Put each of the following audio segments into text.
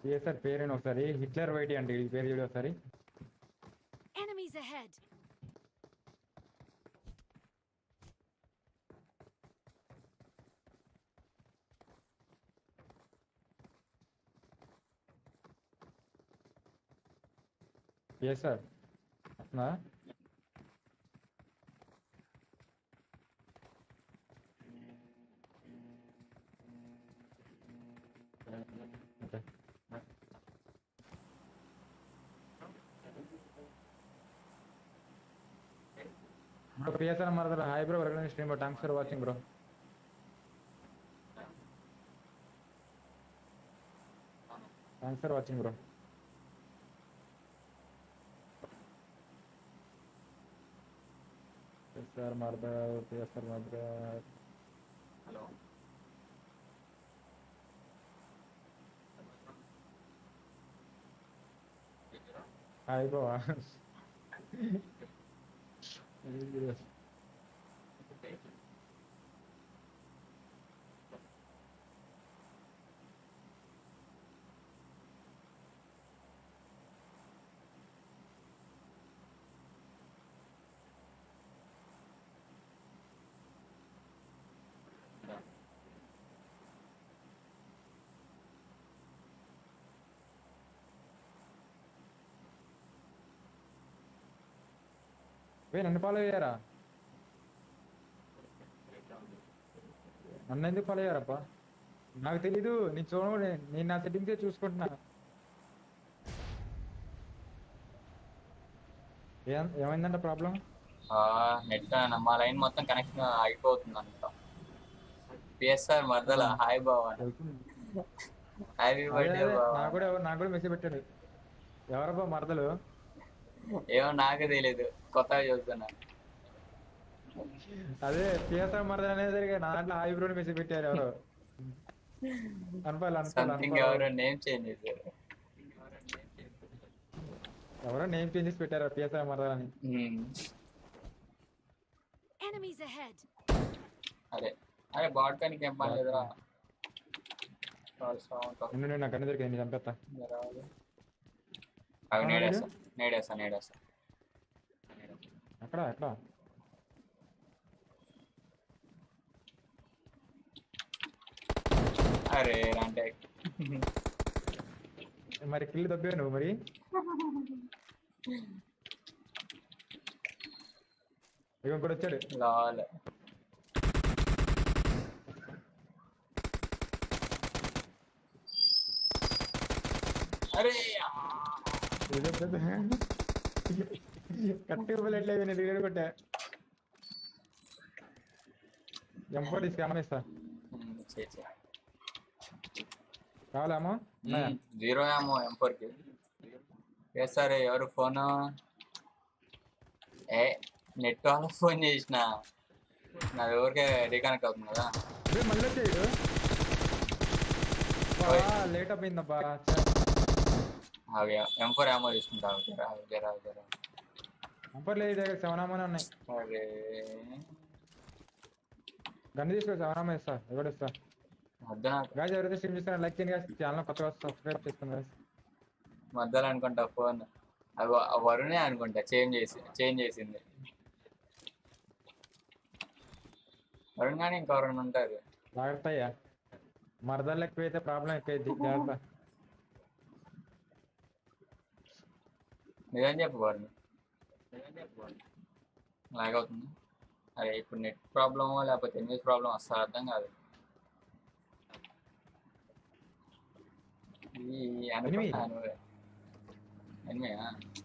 ఏ sir పేరేంటి ఒకసారి Hitler YT అంటే ఈ పేరు చూడు ఒకసారి Enemies ahead! ఏ సార్ వస్తుందా ఓకే బ్రో పిఎస్ఆర్ మరదల హాయ్ బ్రో వరగలని stream thanks for watching bro thanks for watching bro PSR మరద పిఎస్ఆర్ మరద హలో హాయ్ బ్రో వే నన్ను ఫాలో అయ్యారా నన్ను ఎందుకు ఫాలో అయ్యారప్ప నాకు తెలీదు నేను చూడ నేను నా సెట్టింగ్సే చూసుకుంటున్నా ఏం ఏమైందంట ప్రాబ్లం నెట్ మా లైన్ మొత్తం కనెక్షన్ ఆగిపోతుంది అంట పిఎస్ఆర్ మర్దల హాయ్ బావన్ హ్యాపీ బర్త్డే నాకు కూడా ఎవరు- నాకు కూడా మెసేజ్ పెట్టాడు ఎవరబ్బా మరదలు ఏమో నాకు తెలియదు కొత్తగా చూస్తున్నా అదే పిఎస్ఆర్ మరదలు అనేసరికి నా దాంట్లో హాయ్ బ్రో మెసేజ్ పెట్టారు ఎవరు అనుకోవాలి అనుకోవాలి సంథింగ్ అనుకోవాలి ఎవరో నేమ్ చేంజ్ చేశారు ఎవరో నేమ్ చేంజెస్ పెట్టారు పిఎస్ఆర్ మరదలు అని Hmm. Enemies ahead! అదే అరే బాట్ కానీ ఏం పని లేదురా ఉండు, ఉండు, నాకు అన్ని దొరికింది నేను చంపేస్తా అవి నేడేస్తా నేడేస్తా నేడేస్తా అక్కడ ఎక్కడ అరే అంటే మరి కిల్లు దబ్బే నువ్వు మరి ఇక కూడా వచ్చాడు లాల్ అరే ఇదే పెద్ద కట్టి రూపాయలు ఎట్లా నేను దగ్గర కొట్టా ఎంపోటీ స్కామ్ ఇస్తా Hmm, చే చే కావాలేమో ఉన్నాయా? జీరో ఏమో ఎం ఫోర్ కి సార్ ఎవరు ఫోన్ ఏ నెట్ వాళ్ళ ఫోన్ చేసిన నా ఎవరికే రీకనెక్ట్ అవుతుంది కదా అదే మళ్ళీ వచ్చాడు ఓయ్. లేట్ అయిపోయిందబ్బా అవి ఎం ఫోర్ ఏమో తీసుకుంటా జరా జరా జరా అంపర్ లేదు దగ్గర సెవెనామానే ఉన్నాయి అరే గన్ను తీసుకో సెవెనామా ఇస్తా ఎవడు ఇస్తా మధ్య నాకు గాజు ఎవరైతే స్ట్రీమ్ చేస్తారో లైక్ చేయండి guys. ఛానల్ కొత్తగా సబ్స్క్రైబ్ చేసుకోండి guys. మధ్యలో అనుకుంటా ఫోన్ అవి వ- వరుణే అనుకుంటా చేంజ్ చేసి చేంజ్ చేసింది వరుణ్ కానీ ఇంకెవరైనా ఉంటారు జాగ్రత్త అయ్యా మరదలు ఎక్కువైతే ప్రాబ్లం ఎక్కువైంది జాగ్రత్త నిజం చెప్పు వరుణ్ లాగ్ అవుతుంది అరే ఇప్పుడు నెట్ ప్రాబ్లమో లేకపోతే ఎన్విస్ ప్రాబ్లం అస్సలు అర్థం కాదు ఈ అనుకుంటా నువ్వే ఎనిమియా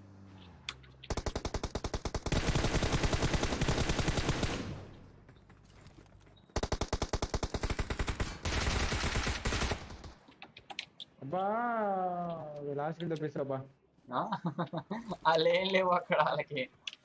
అబ్బా లాస్ట్ కిల్ తప్పిస్తా అబ్బా వాళ్ళు ఏం లేవు అక్కడ వాళ్ళకి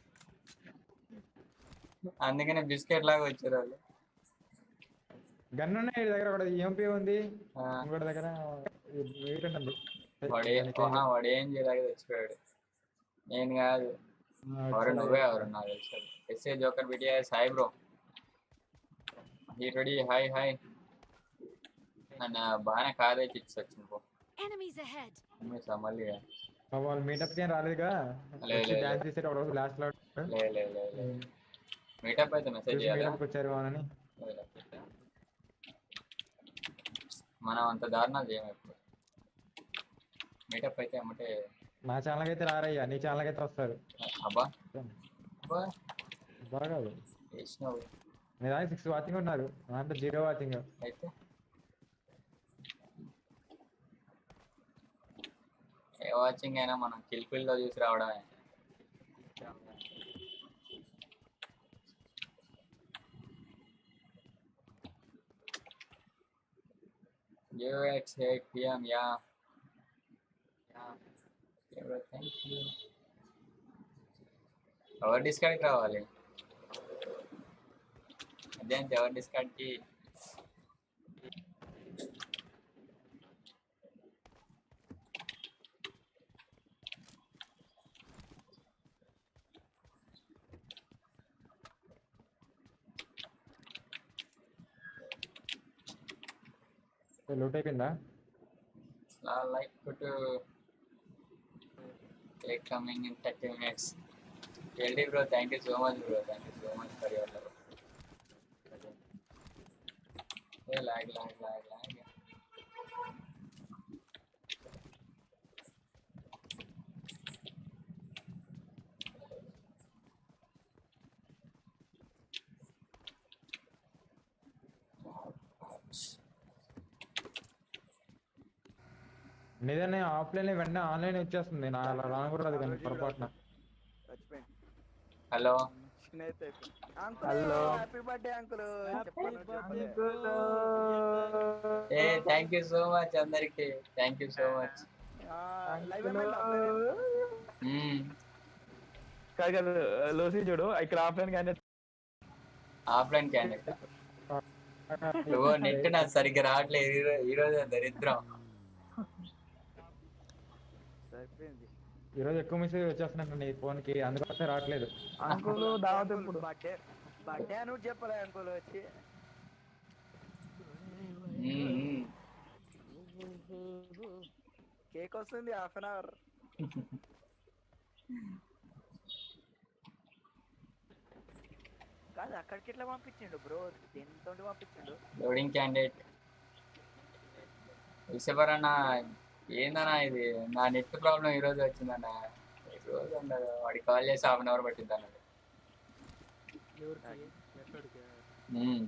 అందుకనే బిస్కెట్ లాగా వచ్చారు వాళ్ళు గన్ ఉన్నాయి వీడి దగ్గర ఒకటి ఎంపీ ఉంది ఆ, ఇంకోటి దగ్గర వెయిట్ ఉంటుంది వాడు ఏ- ఆహా, వాడు ఏం చేయలేక తెచ్చిపోయాడు నేను కాదు ఎవరు నువ్వే ఎవరు నాకు తెలుసు SA joker BTS hi bro he ready hi hi నన్ను బాగానే కార్ అయితే ఇచ్చి వచ్చింది పో Enemies ahead. మిస్ మళ్ళీ పాపం వాళ్ళు మీటప్ ఏం రాలేదుగా లే, వచ్చి లే, డాన్స్ చేసేట ఒక రోజు లాస్ట్ లో లే లే లే లే మీటప్ అయితే మెసేజ్ చేయాలి మీటప్కి వచ్చారు అని మనం అంత దారుణాలు చేయము ఇప్పుడు మీటప్ అయితే అమ్మటే నా ఛానల్ అయితే రారయ్యా నీ ఛానల్ అయితే వస్తారు అబ్బా అబ్బా బాగా చేసినావు నీ దానికి సిక్స్ వాచింగ్ ఉన్నారు అంటే జీరో వాచింగ్ అయితే ఏ వాచింగ్ అయినా మనం కిల్ లో చూసి రావడమే UX 8 PM, yeah. Yeah. Okay, bro, thank you. ఎవరు డిస్కార్డ్కి రావాలి అదేంటి ఎవరు డిస్కార్డ్కి లూట్ అయిపోయిందా I like to take coming in 30 minutes. LD bro, thank you so much bro. Thank you so much for your love. Hey, lag, lag, lag, lag. నిజంగా offline వెంటనే online వచ్చేస్తుంది నా అలా రాకూడదు కానీ పొరపాటున చచ్చిపోయింది హలో చిన్నైతే uncle Hello. Happy birthday uncle ఏ థ్యాంక్ యూ సో మచ్ అందరికి thank you so much live కాదు కాదు లోసి చూడు ఇక్కడ ఆఫ్లైన్ క్యాండిడేట్ ఆఫ్లైన్ క్యాండిడేట్ నువ్వు నెట్ నాకు సరిగ్గా రావట్లేదు ఈ రో- ఈ రోజు దరిద్రం సరిపోయింది ఈరోజు ఎక్కువ మెసేజ్ వచ్చేస్తున్నాయి నీ ఫోన్ కి అందుకోసం రావట్లేదు అంకుల్ దావత్ ఇప్పుడు బర్త్డే బర్త్డే అని కూడా చెప్పలే అంకుల్ వచ్చి మ్మ్, మ్మ్. కేక్ వస్తుంది హాఫ్ అన్ అవర్ కాదు అక్కడికి ఎట్లా పంపించిండు బ్రో దేనితో పంపించిండు లోడింగ్ క్యాండిడేట్ విషపరన్న ఏందన్నా ఇది నా నెట్ ప్రాబ్లం ఈ రోజు వచ్చిందన్న ఈ రోజు ఉండదు వాడికి కాల్ చేసి హాఫ్ అన్ అవర్ పట్టింది అన్నాడు మ్మ్.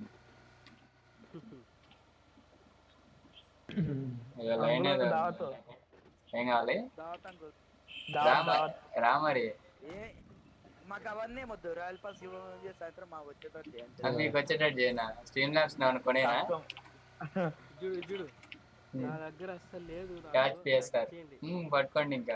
ఇక లైన్ ఏదో దావత్ ఏం కావాలి దావత్ అంకుల్ దావత్ రామ దావత్ రామరి ఏ మాకు అవన్నీ వద్దు రాయల్ పాస్ ఇవ్వ సాయంత్రం మాకు వచ్చేటట్టు అది అంతే మీకు వచ్చేటట్టు చేయనా స్ట్రీమ్ ల్యాబ్స్ అనుకునేనా చూడు చూడు నా దగ్గర అస్సలు లేదు నాకు క్యాచ్ పిఎస్ఆర్ చేయండి. పట్టుకోండి ఇంకా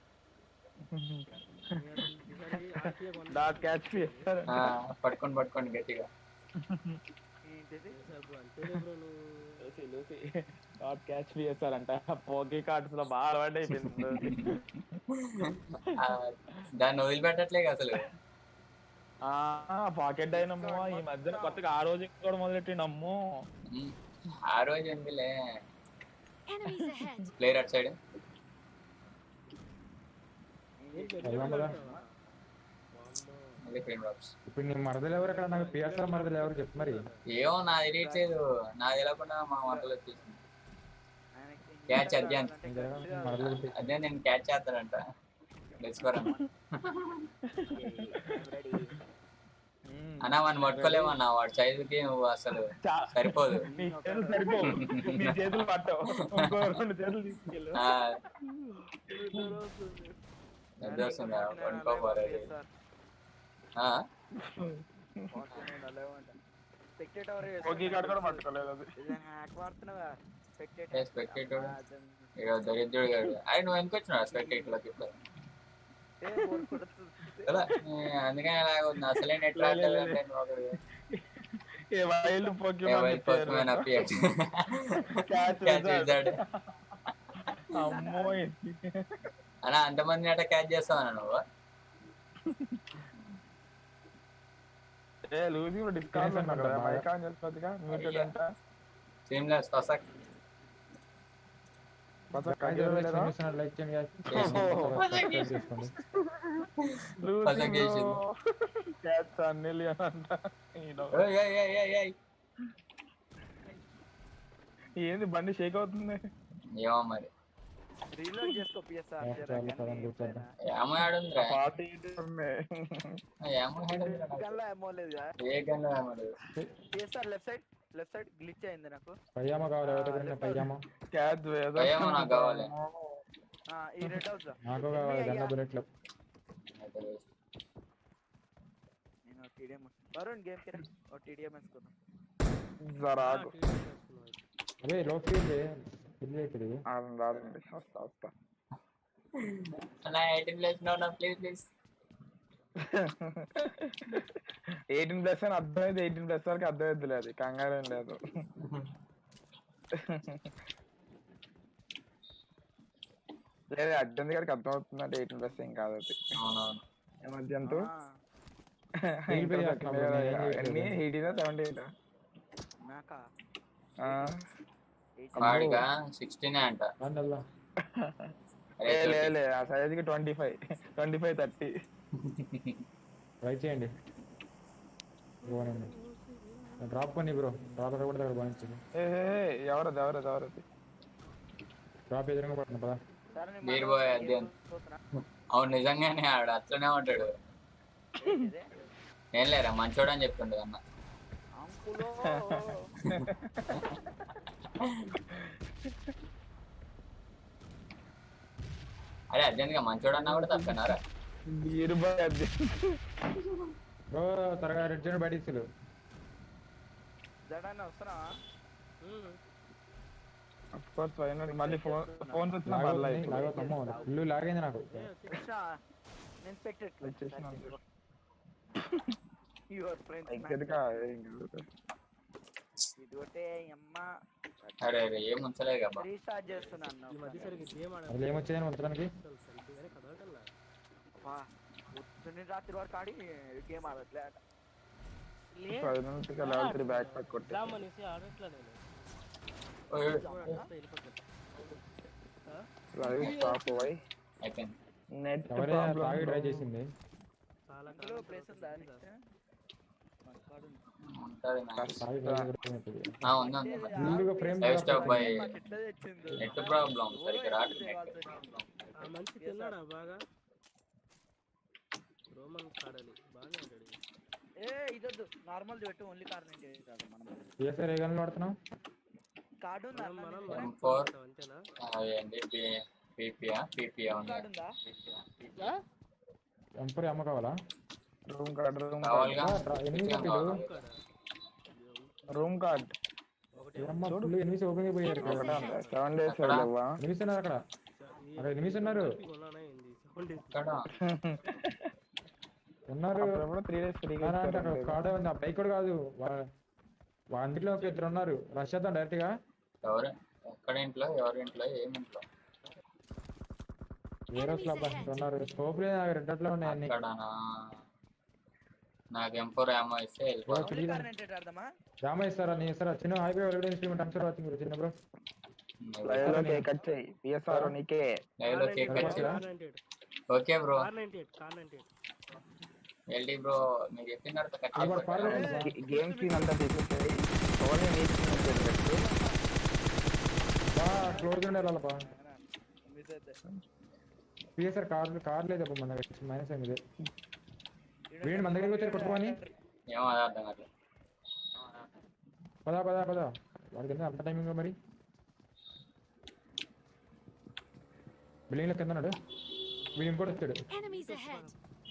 ఈసారి ఆర్టీఏ కొన్నా. డాట్ క్యాచ్ ఆ, పట్టుకోండి పట్టుకోండి గట్టిగా ఏంటిది సార్ బ్రో, అంతేలే బ్రో నువ్వు లూసి లూసి డాట్ క్యాచ్ చేస్తారంట పోకీ కార్డ్స్ లో బాగా అలవాటు అయిపోయింది లూసి. ఆ, దాన్ని వదిలిపెట్టట్లేదు అసలు ఆ పాకెట్ డైనమో ఈ మధ్యన కొత్తగా ఆ రోజు కూడా మొదలెట్టిండమ్మో ఉమ్, ఆ రోజు ఉందిలే Enemies ahead. Player at side ఏం పెద్ద వెళ్దాం కదా. వామ్మో. మళ్ళీ ఫ్రేమ్ డ్రాప్స్ ఇప్పుడు నీ మరదలు ఎవరు అక్కడ నాకు పిఎస్ఆర్ మరదలు ఎవరు చెప్పు మరి ఏమో నా తెలియట్లేదు నా తెలియకుండా మా వంటలు వచ్చేసింది ఆయనకి క్యాచ్ అర్జెంట్ అంటే గట్టిగా మరదలు పెట్టి- అదే నేను క్యాచ్ చేస్తానంట తెచ్చుకోరన్న ready. అన్నా మనం పట్టుకోలేమన్నా వాడి సైజుకి నువ్వు అసలు చా- సరిపోదు నీ చేతులు సరిపోవు నీ చేతులు పట్టవు ఇంకో రెండు చేతులు తీసుకెళ్ళు ఆ, నిద్ర వస్తుందా పడుకోపోలేదు సార్ ఆ, స్పెక్టేటర్ పోకీ కార్డ్ కూడా పట్టుకోలేదు అది హ్యాక్ వాడుతున్నావా ఏ స్పెక్టేటర్ spectator? ఇక దరిద్రుడు గాడు అరే నువ్వు ఎందుకు వచ్చినావు స్పెక్టేట్లోకి ఇప్పుడు కదా ఏ, అందుకని అలాగొద్దు అసలే నెట్ రావట్లేదు అంటే నువ్వు ఒకడు ఏ వైల్డ్ పోకీ ఏ వైల్ పోతుమైన పిఎచ్ Catch క్యాచ్ wizard. చేశాడు అమ్మో అలా అంతమంది అట్ట క్యాచ్ చేస్తావా నువ్వు ఏ లూజీ కూడా డిస్కౌంట్ Finish కదా అన్నమాట మైక్ ఆన్ చేసుకోవచ్చుగా మ్యూటెడ్ అంట స్ట్రీమ్ లెస్ ఫసక్ కొత్త Guys, కథ ఎవరు లేదా? చూస్తున్నారు? like చేయండి guys. చేసింది. Subscribe చేసుకోండి. Losing కొత్త చేసింది. bro. Cats are million అంట. ఈడో. ఏయ్, ఏయ్, ఏయ్, ఏయ్, ఏయ్. ఏంది బండి షేక్ అవుతుంది ఏమో మరి రీలోడ్ చేసుకో పిఎస్ఆర్ Yeah, చాలా పదం కూర్చోద్దాం. ఏమో ఆడుందిరా పార్టీ ఉంది ఏమో ఆడుందిరా నాకు. గన్లో ఏమో లేదు ఏ గన్ను ఏమో లేదు. PSR left side left side glitch అయింది నాకు పయ్యామా కావాలి ఎవరి దగ్గర ఉన్న పయ్యామా క్యాట్ ఏదో భయమో నాకు కావాలి. ఆ, ఈ రెడ్ హౌస్ నాకు కావాలి గన్న బుల్లెట్లు అయితే వేస్ట్. నేను టీడీఎం వరుణ్ గేమ్ కి రా. ఓ టీడీఎం వేసుకుందాం జరాకు అదే లో ఫీల్ ఫీల్ అవుతుంది ఆడండి ఆడండి వస్తా వస్తా అన్నా eighteen place no no please please eighteen plus అని అర్థమైంది ఎయిటీన్ ప్లస్ వరకు అర్థమైంది లేదు కంగారు ఏం లేదు లేదు అర్జున్ గారికి అర్థమవుతుంది అంటే ఎయిటీన్ ప్లస్ ఏం కాదు అది అవునవును మధ్యంతో ఆ, Feel pay చేస్తున్నాం bro, నేను ఏం చేయట్లేదు. ఎన్ని ఎయిటీనా సెవెంటీ ఎయిటా నాకా వాడిగా సిక్స్టీనే అంట రండల్లా అరే లే లే ఆ సైజ్కి twenty five twenty five thirty try చేయండి పోనండి డ్రాప్ కొని బ్రో డ్రాప్ ఎక్కడ పడితే అక్కడ పోనించండి ఏ ఎవరది ఎవరది ఎవరది డ్రాప్ ఎదురుగా పడుతుంది పదా సరే నేను బీర్ మాట్లాడతా, బాయ్ గేమ్ అధ్యయన్. చూస్తున్నా. అవును నిజంగానే ఆడు అట్లనే ఉంటాడు ఏంటిది? ఏం లేరా మంచోడు అని చెప్తుండు అన్న అంకులో అరే అర్జెంట్గా మంచోడు అన్నా కూడా తప్పనారా బీరు బాయ్ అది బ్రో త్వరగా రెడ్ జోన్ బయట ఇస్తారు జడాన్ని వస్తున్నావా అఫ్ కోర్స్ ఫైనల్ మళ్ళీ ఫోన్ ఫోన్స్ వచ్చినా పర్లేదు లాగవుతాము ఫుల్ లాగైంది నాకు కృష్ణ నేను స్పెక్టెడ్ వచ్చేసిన యువర్ ఫ్రెండ్స్ ఎక్కడికా ఏం కాదు. ఇది ఒకటే అమ్మ అరే అరే ఏం ఉంచలేదు కదా రీస్టార్ట్ చేస్తున్నాను ఈ మధ్య సరిగ్గా గేమ్ అది ఏమొచ్చేదని ఉంచడానికి సరిగ్గానే కదలటల్లా పొద్దున్న రాత్రి వరకు ఆడి గేమ్ ఆడట్లే అట ఫైవ్ మినిట్స్ కి లెవెల్ త్రీ బ్యాక్ ప్యాక్ కొట్టి ఇద్దాం అనేసి ఆడట్లా నేను అంతా వెళ్ళిపోతుంది లైవ్ స్టాప్ అవ్వయి అయిపోయింది నెట్ ఎవరైనా తాగి ట్రై చేసింది చాలా అందులో కాలం ప్లేస్ ఉందా ఉందా? ఉంటుంది నాకు. తాగి ట్రై చేయడం ఆ, ఉంది ఉంది ఉంది. ఫుల్గా ఫ్రేమ్ Live stop by మాకు ఎట్లా తెచ్చింది నెట్ ప్రాబ్లం సరిగ్గా రావట్లేదు ఆ మనిషి తిన్నాడా బాగా రోమన్ ఆడాలి బాగా ఆడాడు ఏ ఇదొద్దు నార్మల్ పెట్టు ఓన్లీ కార్ నుంచి కాదు మనం ఏసారి ఏ గన్లు వాడుతున్నావు కార్డు ఉందా మనం మనం అన్న M four. అంతేనా అదేంటి పీపీఆ పీపీఆ ఉంది కార్డు ఉందా ఎంపరి అమ్మ కావాలా రూమ్ కార్డ్ రూమ్ కావాలిగా రా, రా, ఎన్ని ఖచ్చితంగా చెప్పాడు? కావాలి. కాడా? రూమ్ కార్డ్ ఒకటి ఏమమ్మా ఫుల్ ఎనిమిది ఓపెన్ అయిపోయారు ఇక్కడ. ఒకటే ఉంది సెవెన్ డేస్ ఎక్కడ? లేవా ఎనిమిది ఉన్నారు అక్కడ అక్కడ ఎనిమిది ఉన్నారు కొన్నానా ఏంది సౌండ్ ఇక్కడ ఉన్నారు అప్పుడప్పుడు త్రీ డేస్ ఫ్రీగా ఆ, అంటే అక్కడ కార్డే ఉంది ఆ బైక్ కూడా కాదు వా- వా అందులో ఒక ఇద్దరు ఉన్నారు రష్ చేద్దాం డైరెక్ట్ గా ఎవరు ఎక్కడ ఇంట్లో ఎవరి ఇంట్లో ఏమి ఇంట్లో వేరే హౌస్ లో అబ్బా ఇంత ఉన్నారు స్కోప్ లేదు నాకు రెడ్ అట్లా ఉన్నాయి అన్ని అక్కడనా నాకు ఎంపోర్ ఏమో ఇస్తే వెళ్ళిపోతాను ఓన్లీ కార్ అంటే అర్థమా జామ ఇస్తారా నేను ఇస్తారా చిన్న హైవే వెళ్ళడం ఇన్స్ట్రుమెంట్ అంశారు వాచింగ్ బ్రో చిన్న బ్రో లైవ్ లో కేక్ కట్ చేయి పిఎస్ఆర్ నీకే లైవ్ లో కేక్ కట్ చేయి. Car ninety eight okay bro car ninety eight car ninety eight LD bro మీరు చెప్పిన తర్వాత కట్ అది కూడా పర్లేదు. చేసి గేమ్ సీన్ అంతా తీసేసాయి ఓన్లీ నీ సీన్ పెట్టు బా క్లోజ్ ఉండే వాళ్ళపా మిస్ అయితే పిఎస్ఆర్ కార్ కార్ లేదు అబ్బా మన దగ్గర మైనస్ అయింది వీడిని మన దగ్గరికి వచ్చారు కొట్టుకోని ఏమో అదే అర్థం కాదు పదా పదా పదా వాడికి ఎంత అంత టైమింగ్ మరి బిల్డింగ్ లో కింద ఉన్నాడు వీడు ఇంకోటి వచ్చాడు Enemies ahead.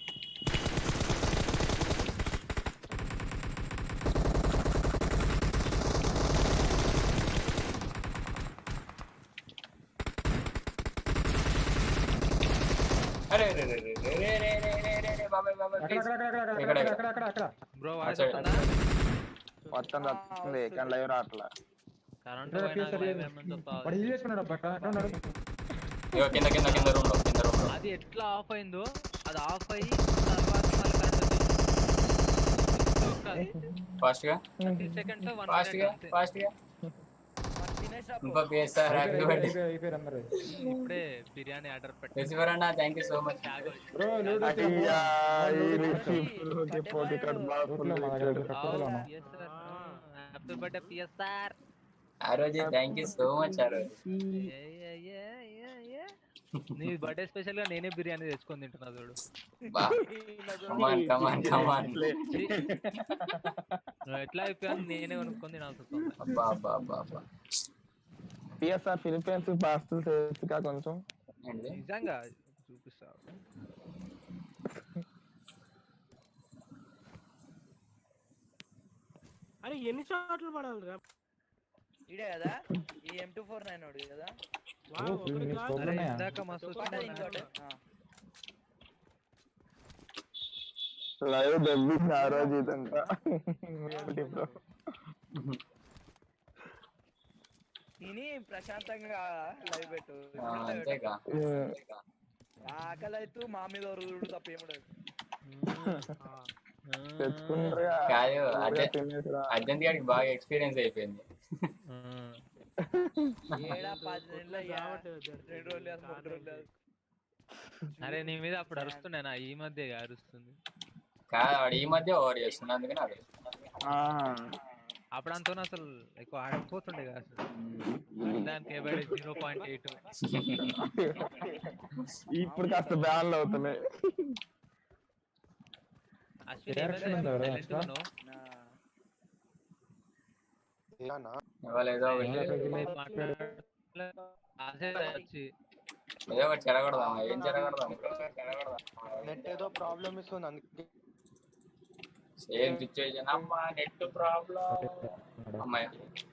అరే రే రే రే రే రే రే రే రే రే రే బాబాయ్ బాబాయ్ అక్కడ ప్లీజ్ అక్కడ అక్కడ అక్కడ ఇక్కడ, అక్కడ అక్కడ అక్కడ అక్కడ బ్రో ఆ వాయిస్ సైడ్. వస్తుందా మొత్తం తప్పుతుంది కానీ లైవ్ రావట్లా కరెంట్ ఇక్కడ పోయినాక PSR లైవ్ లేదు. ఏమని చెప్తా వాడు హీల్ చేసుకున్నాడు అబ్బా అక్కడ అక్కడ ఉన్నాడు ఇగో కింద కింద కింద రూమ్ లో కింద రూమ్ లో అది ఎట్లా ఆఫ్ అయిందో అది ఆఫ్ అయ్యి తర్వాత మళ్ళీ కరెంట్ వచ్చింది ఫాస్ట్ గా థర్టీ సెకండ్స్ వన్ ఫాస్ట్ గా ఫాస్ట్ గా థర్టీ ఇంకో పిఎస్ఆర్ హ్యాపీ బర్త్డే అయిపోయారు అందరు ఇప్పుడే బిర్యానీ ఆర్డర్ పెట్టి రిసీవర్ అన్న thank you so much bro ludo అయ్యా, ఈ రిసీప్ట్ పోటీ కార్డ్ బాగా రూట్లో ఫుల్ మా దగ్గర ఇచ్చాడు. తక్కువలో ఉన్నాం హ్యాపీ బర్త్డే పిఎస్ఆర్ ఆ రోజు థ్యాంక్ యూ సో మచ్ ఆ రోజు నీ బర్త్డే స్పెషల్ గా నేనే బిర్యానీ తెచ్చుకొని తింటున్నా చూడు బా కమాన్ కమాన్ కమాన్ ఛీ. నువ్వు ఎట్లా అయిపోయాను నేనే కొనుక్కొని తినాల్సి వస్తుంది అబ్బా అబ్బా అబ్బా అబ్బా పిఎస్ఆర్ ఫిలిపీన్స్ పార్సల్ చేస్తా కొంచెం ఏంటిది నిజంగా చూపిస్తా అరే ఎన్ని షాట్లు పడాలి రా ఇడే కదా ఈ ఎం టూ ఫోర్ నైన్ వాడు కదా వావ్, ఓ, ఒకటి నీ కాదు. స్కోప్ అరే ఉన్నాయా? ఇందాక మస్తు పడ్డది వస్తున్నాయి ఇంకోటి నాకు. ఆ. లైవ్ డబ్బింగ్ ఆ రోజు ఇదంతా ఏంటి bro? తిని ప్రశాంతంగా లైవ్ పెట్టు ఆ, అంతేగా ఉమ్, ఆకలి అయితే మా మీద రుడు తప్ప ఏముండదు తెచ్చుకున్నారుగా కాదు ఊరికే అర్జెంట్ తినేసిరా. అర్జెంట్ గారికి బాగా ఎక్స్పీరియన్స్ అయిపోయింది ఆ. ఏడా పది నెలలు అయ్యా. రావట్లేదు జర. రెండు రోజులు లేదు, మూడు రోజులు లేదు. అరే నీ మీద అప్పుడు అరుస్తున్నానా ఈ మధ్య అరుస్తుంది కాదు వాడు ఈ మధ్య ఓవర్ చేస్తుంది అందుకని అది ఆ, అప్పుడు అంతా అసలు ఎక్కువ ఆడకపోతుండే కదా అసలు దానికి ఏబడి జీరో పాయింట్ ఎయిట్ ఇప్పుడు కాస్త బ్యాన్లు అవుతున్నాయి అశ్విన్ Reaction ఉందా రా, సైలెంట్ అసలు? నా ఇవాళ ఏదో ఒకటి వచ్చి ఏదో ఒకటి చెరగొడదాం ఏం చెరగొడదాం నెట్ ఏదో ప్రాబ్లమ్ ఇస్తుంది అందుకే సేమ్ సిచ్యువేషన్ అమ్మా నెట్ ప్రాబ్లం అమ్మాయి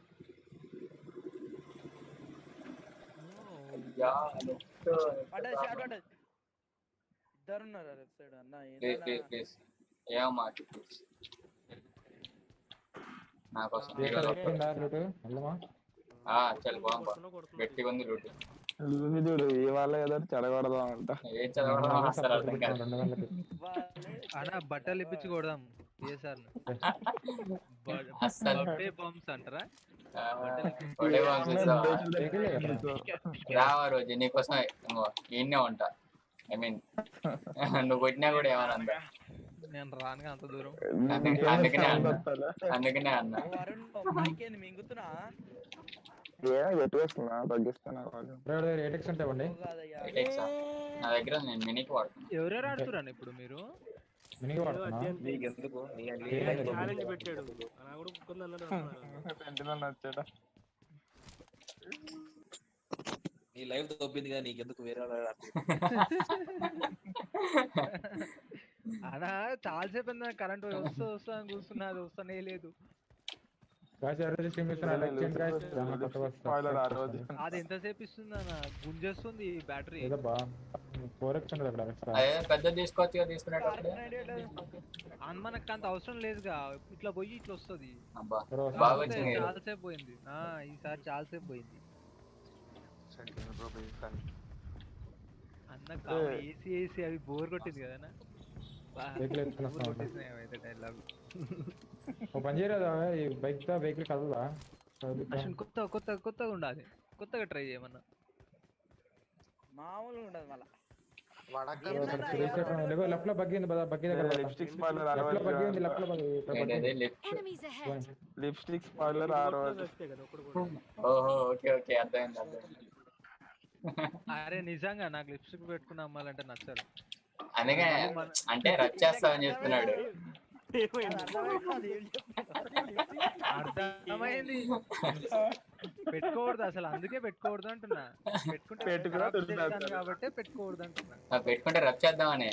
అయ్యా, net. పడ్డది షాట్ పడ్డది ఇద్దరు ఉన్నారు లెఫ్ట్ సైడ్ అన్న ప్లీజ్ ఏందన్నా? ప్లీజ్ ప్లీజ్ ఏమో మాట ప్లీజ్ నా కోసం ఎక్కడ ఎక్కిందా లూటు వెళ్ళమా చల్ బాగుంది గట్టిగా ఉంది లూటు ఇది చూడు ఇవాళ ఏదో చెడగొడదాం అంట ఏం చదవడం అసలు అర్థం కాదు రెండు వందలకి వాళ్ళే అన్న బట్టలు ఇప్పించి కొడదాం ఏసార్ అస్సలు బర్త్డే బాంబ్స్ అంటారా ఆ, ఒకటే బాగుంది చూసావా? వెహికలే కదా రావా రోజు నీకోసం ఇంకో ఈయన్నే ఉంటా ఐ మీన్ నువ్వు కొట్టినా కూడా ఏమన్నా నేను రానుగా అంత దూరం అందుకే- అందుకనే అన్నా. వస్తాలే. అందుకనే అన్నా ఓ వరుణ్ మైక్ ఏంది మింగుతున్నా ఏం పెట్టేస్తున్నా తగ్గిస్తున్నా వాళ్ళు బ్రో ఎయిటెక్స్ ఉంటాయి ఇవ్వండి ఓ కాదయ్యా ఎటెక్సా నా దగ్గర నేను మినీకి వాడుతున్నా ఎవరెవరు ఆడుతున్నారు ఇప్పుడు మీరు మినిగా వాడుతున్నా నీకెందుకు నీ ఛాలెంజ్ పెట్టాడు నా కూడా కుక్కలు అన్నారు అంటున్నారు. సెంటిమెంట్ వచ్చాడా నీ లైఫ్ దొబ్బింది కానీ నీకెందుకు వేరే వాళ్ళ అనా చాలాసేపు కరెంట్ వస్తూ వస్తా అని కూర్చున్నా అది వస్తానే లేదు గాయస్ ఎవరైతే స్ట్రీమ్ చేస్తున్నా లైక్ చేయండి గాయస్ చాలా కొత్తగా Spoiler ఆ రోజు. వస్తా అది ఎంతసేపు ఇస్తుంది అన్న గుంజేస్తుంది బ్యాటరీ ఏదో బా ఫోర్ ఎక్స్ ఉండదు అక్కడ extra. అదే పెద్ద తీసుకోవచ్చు తీసుకునేటప్పుడు అని మనకు అంత అవసరం లేదుగా ఇట్లా పోయి ఇట్లా వస్తుంది అబ్బా బ్రో బాగా వచ్చింది కదా. చాలాసేపు పోయింది ఆ ఈసారి చాలాసేపు పోయింది అన్న ఏసీ ఏసీ అవి బోర్ కొట్టింది కదా వెహికల్ ఎత్తుకుని వస్తా ఉంటా. డైలాగ్ ఓ పని చేయలేదా ఈ బైక్ తో వెహికల్ కదలదా కదులుతా. కొత్త కొత్త కొత్తగా ఉండాలి కొత్తగా ట్రై చేయమన్నా మామూలుగా ఉండదు మళ్ళా లెఫ్ట్ లో బగ్గి ఉంది బగ్గి దగ్గర లిప్స్టిక్ స్పాయిలర్ ఆ లెఫ్ట్ లో బగ్గి ఉంది రోజు లెఫ్ట్ లో బగ్గి ఇక్కడ బగ్గి ఏంటది ఉంది. Lift Enemies ahead. Lipstick spoiler ఆ రోజు వస్తే కదా ఒకడు కూడా ఓహో ఓకే ఓకే అర్థమైంది అర్థమైంది అరే నిజంగా నాకు లిప్స్టిక్ పెట్టుకుని అమ్మాలంటే నచ్చదు అందుకే అంటే రచ్చేస్తామని చెప్తున్నాడు ఏమైంది? అర్థమైంది పెట్టుకోకూడదు అసలు అందుకే పెట్టుకోకూడదు అంటున్నా పెట్టుకుంటే పెట్టుకున్నా ఖరాబ్ తెలుసు చేస్తాను అసలు. కాబట్టి పెట్టుకోకూడదు అంటున్నా ఆ, పెట్టుకుంటే రచ్ చేద్దామని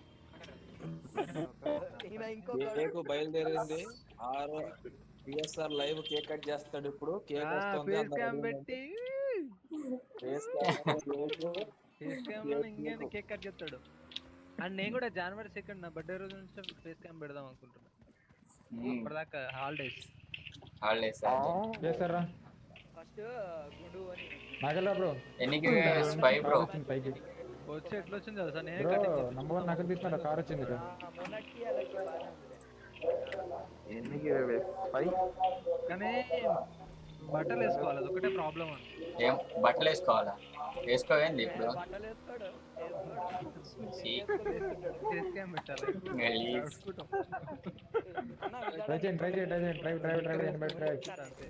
ఈయన ఇంకొక కేక్ బయలుదేరింది ఆరు పిఎస్ఆర్ లైవ్ కేక్ కట్ చేస్తాడు ఇప్పుడు కేక్ వస్తుంది ఫేస్ అందరూ క్యామ్ ready పెట్టి face cam, cake. Face cam లో ఇంకేంటి కేక్ కట్ చేస్తాడు అండ్ నేను కూడా జనవరి సెకండ్ నా బర్త్డే రోజు నుంచి ఫేస్ క్యామ్ పెడదాం అనుకుంటున్నా ఇప్పటిదాకా హాలిడేస్ హాలిడేస్ చేస్తారా ఫస్ట్ గుండు అని నాకెళ్ళా బ్రో ఎన్నికి ఫైవ్ బ్రో వచ్చింది పైకి వచ్చి ఎట్లా వచ్చింది తెలుసా నేనే బ్రో కటింగ్ చేపించుకున్నా. నంబర్ వన్ నకలు తీసుకున్నా కార్ వచ్చింది ఇక్కడ ఆ, మొన్నటికి అలాగే బాగానే ఉందిలే. ఎన్నికి ఫైవ్ కానీ బట్టలు వేసుకోవాలి అదొకటే ప్రాబ్లం అండి ఏం బట్టలు వేసుకోవాలా వేసుకోవేంది ఇప్పుడు బట్టలు వేసుకోడు వేసుకోడు. ఛీ, ఫేస్ క్యామ్ పెట్టాలి గలీజ్. అన్న, విధానం ట్రై చేయండి ట్రై చేయండి ట్రై చేయండి డ్రైవ్ డ్రైవ్ డ్రైవ్ చేయండి బయట డ్రైవ్ అంతే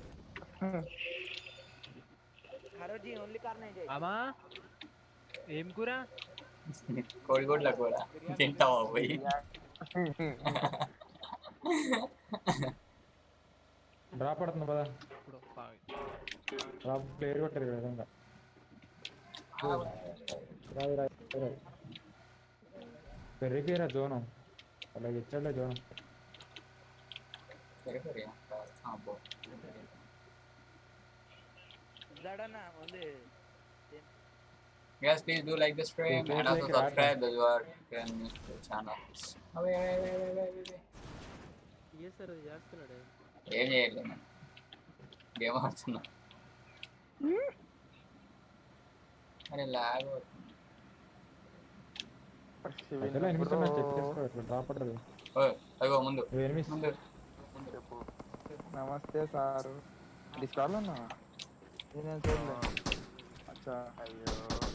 హరో జీ ఓన్లీ కార్ नहीं जाए అమ్మా ఏం కూర కోడిగుడ్ల కూర తింటావా పోయి డ్రాప్ పడుతుంది పదా ఇప్పుడు పావి. డ్రాప్ ప్లేయర్ కొట్టారు ఇక్కడ విధంగా రాదు రాదు రాదు పెరిగిరా జోను అలాగే ఇచ్చాడులే జోను సరే సరే అబ్బో జడనా only Guys, please do like this stream Please and also like it, subscribe those who are new to the channel. Away, away, away, away, away, away. చేస్తారు చేస్తున్నాడు ఏం చేయట్లేదు నేను గేమ్ ఆడుతున్నా అరే లాగ్ అసలు ఎనిమిది చెక్ చేసుకో ఇట్లా డ్రాప్ పడుతుంది అదిగో ముందు ఎనిమిది ముందు నమస్తే సార్ డిస్కార్డ్ లో ఉన్నా నేను చూడలే అచ్చా అయ్యో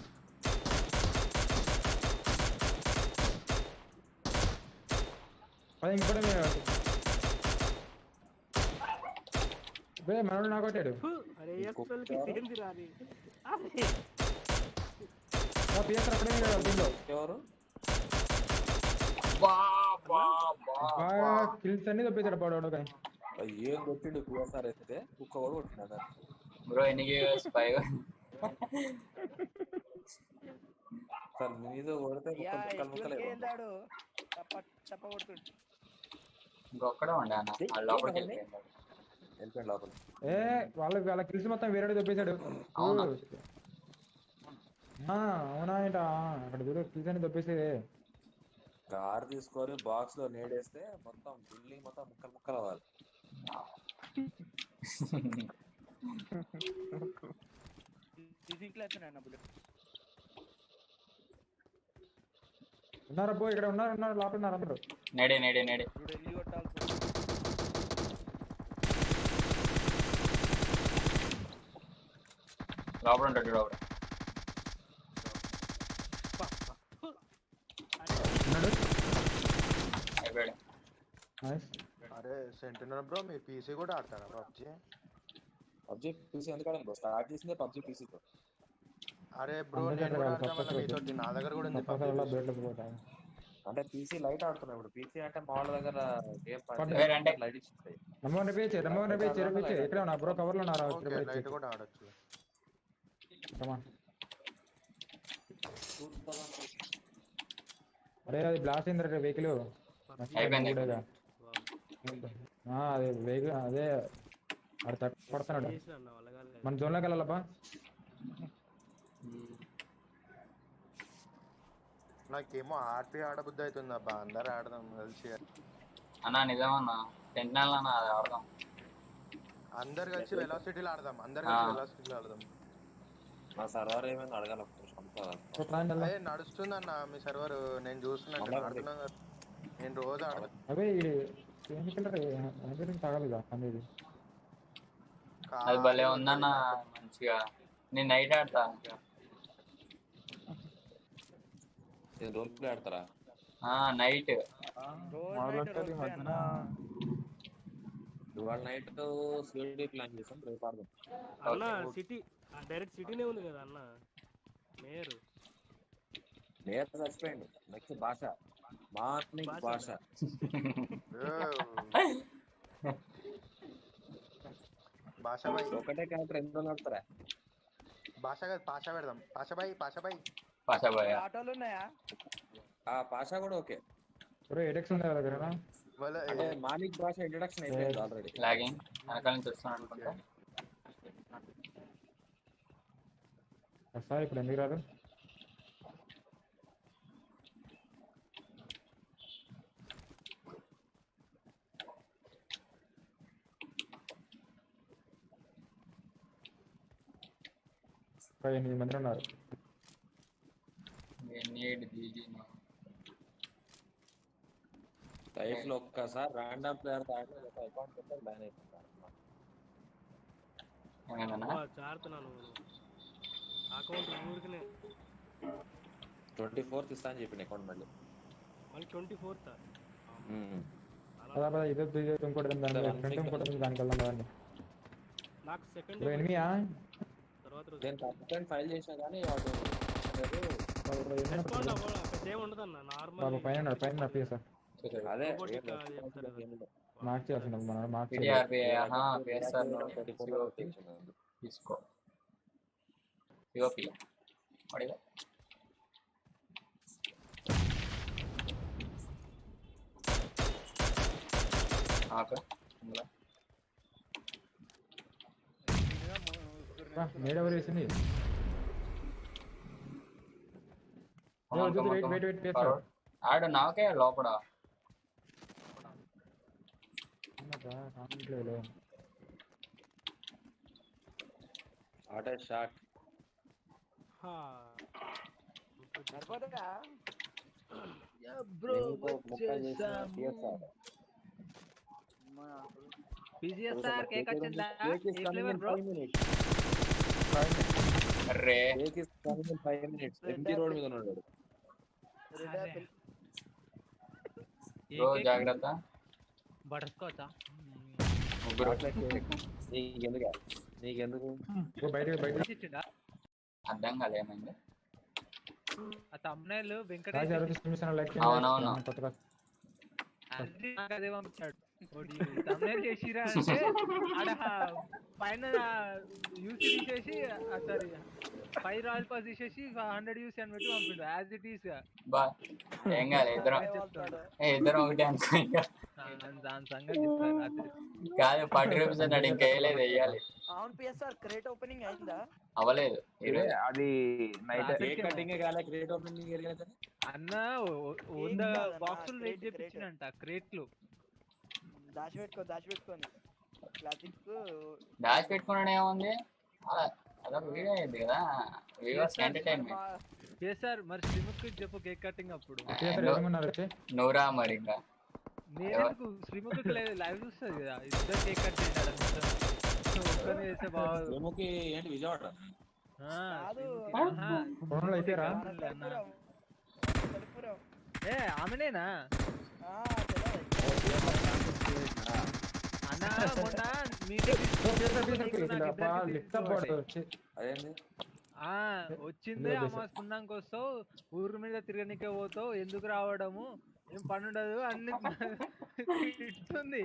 అది ఇంకోటి మీరు బే మనోడు నాకు కొట్టాడు అరే ఎక్స్ఎల్కి ఏంది రాని పిఎస్ఆర్ అప్పుడే దీంట్లో ఎవరు బా బా బా బాగా కిల్స్ అన్ని తప్పించాడు పాడు కానీ అది ఏం కొట్టిండు పిఎస్ఆర్ అయితే కుక్క కూడా కొట్టినాడు బ్రో ఎన్ని గేమ్స్ ఫైవ్ సార్ మీద కొడితే యా ముక్కలు ముక్కలు ఎక్స్ఎల్కి ముక్కలే వెళ్ళాడు చప్ప చప్ప కొడుతుండు ఇంకొక్కడే ఉండే అన్న ఆ లోపలికి వెళ్ళిపోయింది వెళ్ళిపోయింది లోపల ఏ వాళ్ళ వాళ్ళ కిల్స్ మొత్తం వేరే తప్పించాడు అవునా? ఆ, అవునా ఏంట అక్కడ చూడు కిల్స్ అన్ని తప్పేసి కార్ తీసుకొని బాక్స్ లో నేడేస్తే మొత్తం బిల్డింగ్ మొత్తం ముక్కలు ముక్కలు అవ్వాలి ఫిజిక్స్ వచ్చినాయి అన్న బుల్లెట్ ఉన్నారా పో ఇక్కడ ఉన్నారు ఉన్నారు లోపల ఉన్నారు అందరూ నేడే నేడే నేడే ఇప్పుడు వెళ్ళి కొట్టాల్సి వస్తుంది. లోపల ఉంటాడు చూడు ఒకడు. ఉన్నాడు అయిపోయాడు నైస్ అరే సెంటినర్ బ్రో మీ పీసీ కూడా ఆడతారా పబ్జి పబ్జి పీసీ ఎందుకంటే బ్రో స్టార్ట్ చేసిందే పబ్జి పీసీతో అరే బ్రో అందరి నేను దగ్గర కూడా కాదు, ఆడతామన్నా తప్పదు. మీతోటి నా దగ్గర కూడా ఉంది తప్పకుండా PUBG. బయటకు పోతాయి అంటే పీసీ లైట్ ఆడుతున్నాయి ఇప్పుడు పీసీ అంటే మా వాళ్ళ దగ్గర గేమ్ పడ్డ- వేరంటే- లైట్ ఇస్తాయి నెంబర్ రిపేచ్ నెంబర్ రిపేచ్ రిపేచ్ ఇక్కడ ఉన్నా బ్రో కవర్ లో ఉన్నారా ఓకే లైట్ కూడా ఆడొచ్చు అరే అది బ్లాస్ట్ అయింది రే వెహికల్ అయిపోయింది. అదే వెహికల్ అదే ఆడ తక్కువ పడుతున్నాడు చేసిన అన్న వాళ్ళ కాదు మన జోన్లోకి వెళ్ళాలబ్బా నాకేమో ఆర్పి ఆడబుద్ధి అవుతుంది అబ్బా అందరు ఆడదాం కలిసి అన్న నిజమన్నా సెంటినల్ అన్న అది ఆడదాం అందరు కలిసి వెలాసిటీలో ఆడదాం అందరు ఆ. కలిసి వెలాసిటీలో ఆడదాం మా సర్వర్ ఏమైంది అడగాలి ఒక నిమిషం అంతా. అదే నడుస్తుంది అన్న మీ సర్వర్ నేను చూస్తున్నాను మళ్ళా ఆడుతున్నా కదా. నేను రోజు ఆడతాను అవే ఎందుకంటే తాగలేదా అనేది అది భలే ఉందన్న మంచిగా నేను నైట్ ఆడతా ఇది రోల్ ప్లే ఆడతారా ఆ నైట్ రోజు మొదలు నైట్ వచ్చేది రోజు మధ్యన ఇవాళ నైట్ సిటీ ప్లాన్ చేసాం రేపు ఆడదాం అన్న సిటీ డైరెక్ట్ సిటీనే ఉంది కదా అన్న మేయర్ నేత చచ్చిపోయింది నెక్స్ట్ భాష మార్నింగ్ భాష భాష బాయ్ ఒకటే క్యారెక్టర్ ఎన్ని రోజులు ఆడతారా భాష కాదు పాష పెడదాం పాష బాయ్ పాష బాయ్ పాషాబాయ్ ఆటోలు ఉన్నాయా ఆ భాష కూడా ఓకే బ్రో ఎడెక్స్ ఉంది కదా దగ్గర వాళ్ళ అంటే మాలిక్ భాష ఇంట్రడక్షన్ అయిపోయింది ఆల్రెడీ లాగింగ్ వెనకాల నుంచి వస్తాను అనుకుంటా వస్తా ఇప్పుడు ఎందుకు రాదు ఒక ఎనిమిది మంది ఉన్నారు నీడ్ దీది లైఫ్ లో ఒక్కసారి ర్యాండమ్ ప్లేయర్ తో ఆడితే ఒక అకౌంట్ బ్యాన్ అయిపోతుంది ఏమైందన్నా చాడుతున్నాను అకౌంట్ ఊరికనే ట్వంటీ ఫోర్త్ ఇస్తా అని చెప్పిన అకౌంట్ మళ్ళీ మళ్ళీ ట్వంటీ ఫోర్త్ ఉమ్. పదా పదా ఇదే ఇదే ఇంకోటి ఉంది దానికి ఫ్రంట్ ఇంకోటి ఉంది దానికి వెళ్దాం పదండి నాకు సెకండ్ బ్రో ఎనిమియా తర్వాత రోజు నేను కంప్లైంట్ ఫైల్ చేసినా కానీ వాడు రెస్పాండ్ అవ్వాలి పెద్ద ఏమి ఉండదు అన్న బాబు నార్మల్ పైన ఉన్నాడు పైన ఉన్నాడు పిఎస్ అదే Robotic ఏం అది చెప్తారు కదా. ఏం లేదు. మార్క్ చేయాల్సింది మనం మార్క్ చేయాలి పిడిఆర్పి ఆహా పిఎస్ఆర్ ట్వంటీ ఫోర్ సిఓపి తీసుకో సిఓపి అడిగా ఆకు ఇందులో. మేడ ఎవరు వేసింది ఆ, వెయిట్ కమ్మ, వెయిట్ కమ్మ. Wait wait PS forward. ఆడు నాకే లోపల కామెంట్లేదు ఆటో షాట్ హా. సరిపోతుందా బ్రో ముక్కలు చేసిన పిఎస్ఆర్ పిజిఎస్ఆర్ కేక్ వచ్చిందా ఏ ఫ్లేవర్ బ్రో అర్రే ఫైవ్ మినిట్స్ ఎంటీ రోడ్ మీద ఉన్నాడు వాడు. బ్రో జాగ్రత్త బటర్ స్కాచ్ ముగ్గురు నీకెందుకు నీకెందుకు బయట బయట ఇచ్చిండా అర్థం కాలే ఏమైంది ఆ తమ్నైల్ రాజు వెంకటేష్ ఎవరు తీసుకుని లైక్ అవునవును. కొత్తగా అది నాకు అదే పంపించాడు తమ్నైల్ చేసిరా అంటే ఆడ పైన యూసీ తీసేసి సారీ ఫైవ్ రాయల్ పాస్ తీసేసి హండ్రెడ్ యూసీ అని పెట్టి పంపిండు యాజ్ ఇట్ ఈస్ బా ఏం కాలే ఇద్దరం ఏ ఇద్దరం ఒకటే అనుకో ఇంకా దాని సంగతి చెప్తాను రాత్రి కాదు ఫార్టీ రూపీస్ అన్నాడు ఇంకా వేయలేదు వేయాలి అవును పిఎస్ఆర్ క్రేట్ ఓపెనింగ్ అయిందా అవ్వలేదు ఈరోజు అది నైట్ కేక్ కటింగ్ కాలే క్రియేట్ ఓపెనింగ్ కదా అన్న ఓ- వంద కాదన్నా, బాక్సులు వెయిట్ crate, crate. చేపించినంట క్రేట్లు దాచిపెట్టుకో దాచిపెట్టుకొని క్లాసిక్స్ దాచి పెట్టుకున్నాడు ఏముంది అలా అదొక వీడియో అయింది కదా వ్యూవర్స్ ఎంటర్టైన్మెంట్ సార్ మరి శ్రీముఖ్ చెప్పు కేక్ కటింగ్ అప్పుడు పిఎస్ ఏమన్నారు వచ్చి నువ్వురా మరి ఇంకా నేను శ్రీముఖ్ లైవ్ చూస్తుంది కదా ఇద్దరు కేక్ కట్ చేశాడు ఒక్కనే చేస్తే బాగా ఏమోకి ఏంటి విజయవాడ కాదు. ఫోన్లో అయితేరా తెలుపురం ఏ ఆమెనేనా ఆ, తెలియదు. అన్న మొన్న మీటింగ్ లిఫ్ట్ అప్ వచ్చి అదేంది ఆ వచ్చిందే అమాసుకున్నాక వస్తావు ఊరు మీద తిరగనికే పోతావు ఎందుకు రావడము ఏం పని ఉండదు అన్ని ఇస్తుంది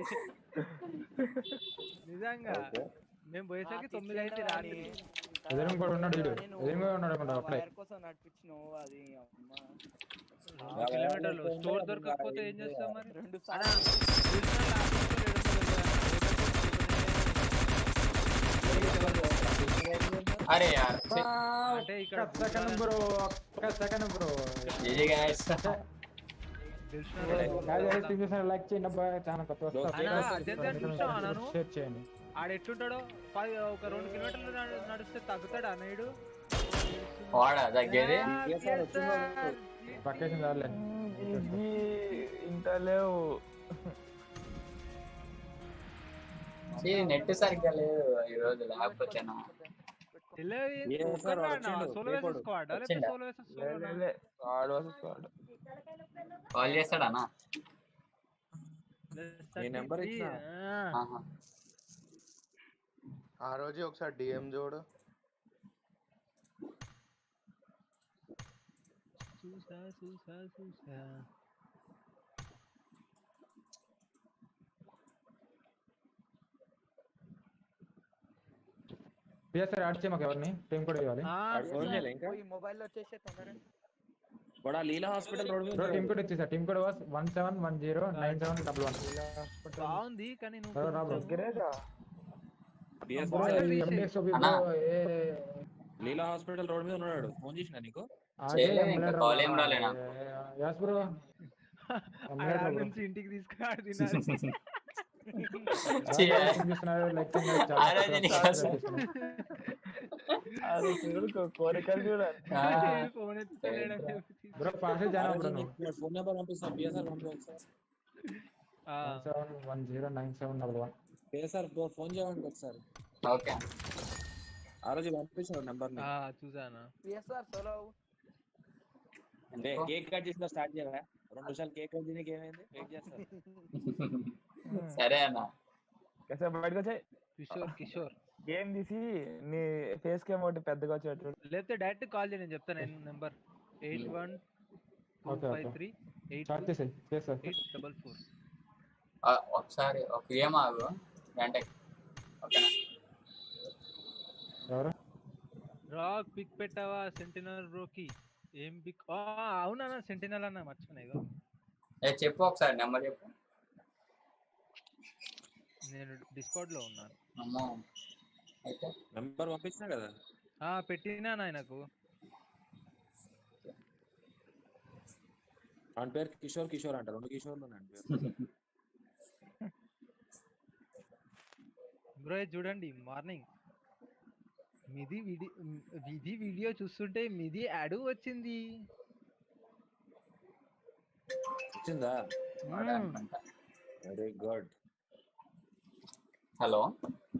నిజంగా మేము పోయేసరికి తొమ్మిది అయితే రాత్రి ఎదురు కూడా ఉన్నాడు వీడు నేను ఎదురు కూడా ఉన్నాడు అనుకుంటా అప్పుడే వైర్ కోసం నడిపించినావు అది అమ్మ. రెండు కిలోమీటర్లు స్టోర్ దొరకకపోతే ఏం చేస్తాం మరి రెండు అన్న, సార్లు తెలిసిన లాభంతో రెండు వందలు అరే యార్ అంటే ఇక్కడ సెకండ్ బ్రో ఒక్క సెకండ్ బ్రో జీజీ గాయస్ తెలిసిన లైక్ చేయండి అబ్బా చాలా కొత్త అన్నా, అదేంటో చూసావా నన్ను? షేర్ చేయండి ఆడ ఎట్లుంటాడో పది ఒక రెండు కిలోమీటర్లు నడు- నడిస్తే తగ్గుతాడా నేడు వాడా తగ్గేది పక్కేసింది రాలే ఇంత లేవు నెట్ సరిగ్గా లేదు ఈ రోజు లేకపోతే ఏ సార్ వాడు వచ్చిండు, సోలో రేపడు. వేసెస్ స్క్వాడ్ లేకపోతే వచ్చిండా? సోలో వేసెస్ లే, లే, లే. వాడు వస్తే వాడు. కాల్ చేస్తాడనా నీ నెంబర్ ఇచ్చినా? ఆహా. ఆ రోజు ఒకసారి డిఎం చూడు చూసా చూసా చూసా పిఎస్ఆర్ యాడ్ చేయ మాకు ఎవరిని టైం కూడా ఇవ్వాలి వాడు ఫోన్ చేయలే ఇంకా పోయి మొబైల్ వచ్చేసే తొందరగా వాడు ఆ లీలా హాస్పిటల్ రోడ్ మీద బ్రో టీమ్ ఉన్నాడు. కోడ్ వచ్చేసా team code was one seven one zero nine seven double one బాగుంది కానీ రా, రా, నువ్వు bro. BS బ్రో హాస్పిటల్ ఈ MDX OP అన్నా. బ్రో, ఏ లీలా హాస్పిటల్ రోడ్ మీద ఉన్నాడు ఫోన్ చేసిన నీకు ఆగే చేయలేదు ఇంకా, ఎంబులెట్ call ఏం రాలే రా. నాకు. యాస్ బ్రో ఎంబులెట్ ఆడ బ్రో. నుంచి ఇంటికి తీసుకురాడు తినాలి చేయాలి. చూపిస్తున్నారు, like చేయండి, చాలా ఆ రోజు నీకు చాలా అసలు- చూపిస్తున్నారు. అది చూడు కో- కోరికలు చూడాలి ఆ, ఫోన్ ఎత్తుతలేడని చెప్పి తీసుకు- బ్రో పాస్ జాయిన్ అవ్వు బ్రో నువ్వు ఫోన్ నెంబర్ పంపిస్తాను బిఎస్ఆర్ పంపించారు ఆ, one seven one zero nine seven double one BSR phone చేయండి ఒకసారి ఓకే ఆ రోజు పంపించాడు నెంబర్ ఆ, చూసాను పిఎస్ఆర్ సోలో అంటే కేక్ కట్ చేసిన స్టార్ట్ చేయరా రెండు నిమిషాలు కేక్ కట్ చేయడానికి ఏమైంది వెయిట్ చేస్తారు సరే అన్న కాసేపు బయటకు వచ్చాయి కిషోర్ కిషోర్ గేమ్ తీసి నీ ఫేస్ కేమ్ ఒకటి పెద్దగా వచ్చేటట్టు లేకపోతే డైరెక్ట్ కాల్ చేయండి నేను చెప్తాను నేను number eight one two okay, five okay. Three eight start చేసేయి చేస్తా ఎయిట్ డబల్ ఫోర్ ఆ, ఒకసారి ఒక గేమ్ ఆగు వెంటనే ఓకేనా ఎవరు రాక్ పిక్ పెట్టావా సెంటినల్ బ్రోకి ఏం పిక్ అవునా సెంటినల్ అన్న మర్చిపోయినా ఇగో ఏ చెప్పు ఒకసారి నెంబర్ చెప్పు నేను డిస్కౌంట్ లో ఉన్నాను అమ్మో అయితే నెంబర్ పంపించినా కదా ఆ పెట్టినా నాయనకు ఆయన పేరు కిషోర్ కిషోర్ అంట రెండు కిషోర్లు ఉన్నాయండి పేరు బ్రో ఇది చూడండి మార్నింగ్ మిది విడి విధి వీడియో చూస్తుంటే మిది అడుగు వచ్చింది వచ్చిందా వాడే అనుకుంటా. వెరీ గుడ్ హలో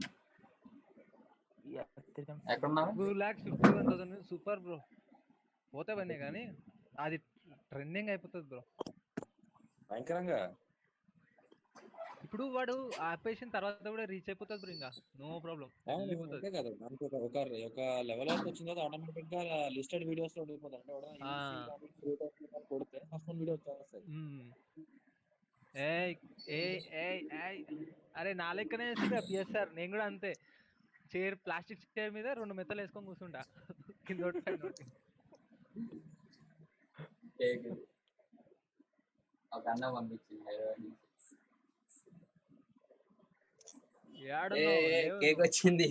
ఎక్కడున్నారు two lakhs fifty one thousand super bro పోతే పనే కానీ అది ట్రెండింగ్ అయిపోతుంది బ్రో భయంకరంగా ఇప్పుడు వాడు ఆపేషన్ తర్వాత కూడా రీచ్ అయిపోతుంది బ్రో ఇంకా నో ప్రాబ్లం అవును, వెళ్ళిపోతుంది అంతే కదా మనకి ఒక ఒక ఒక లెవెల్ వరకు వచ్చిన తర్వాత ఆటోమేటిక్ గా లిస్టెడ్ వీడియోస్ లో ఉండిపోతుంది అంటే కూడా ఆ. ఈ creator creator కొడితే ఫస్ట్ వన్ వీడియో వచ్చేస్తుంది మ్మ్. ఏయ్ ఏయ్ ఏయ్ ఏయ్ అరే నా లెక్కనే వేస్తుంటా పిఎస్ఆర్ నేను కూడా అంతే చైర్ ప్లాస్టిక్ చైర్ మీద రెండు మెత్తలు వేసుకొని కూర్చుంటా కింద ఒకటి, పైన ఒకటి. కేక్ ఇది. ఒక అన్న పంపించింది హైదరాబాద్ నుంచి. ఏడున్నావు? లేవు కేక్ నువ్వు. వచ్చింది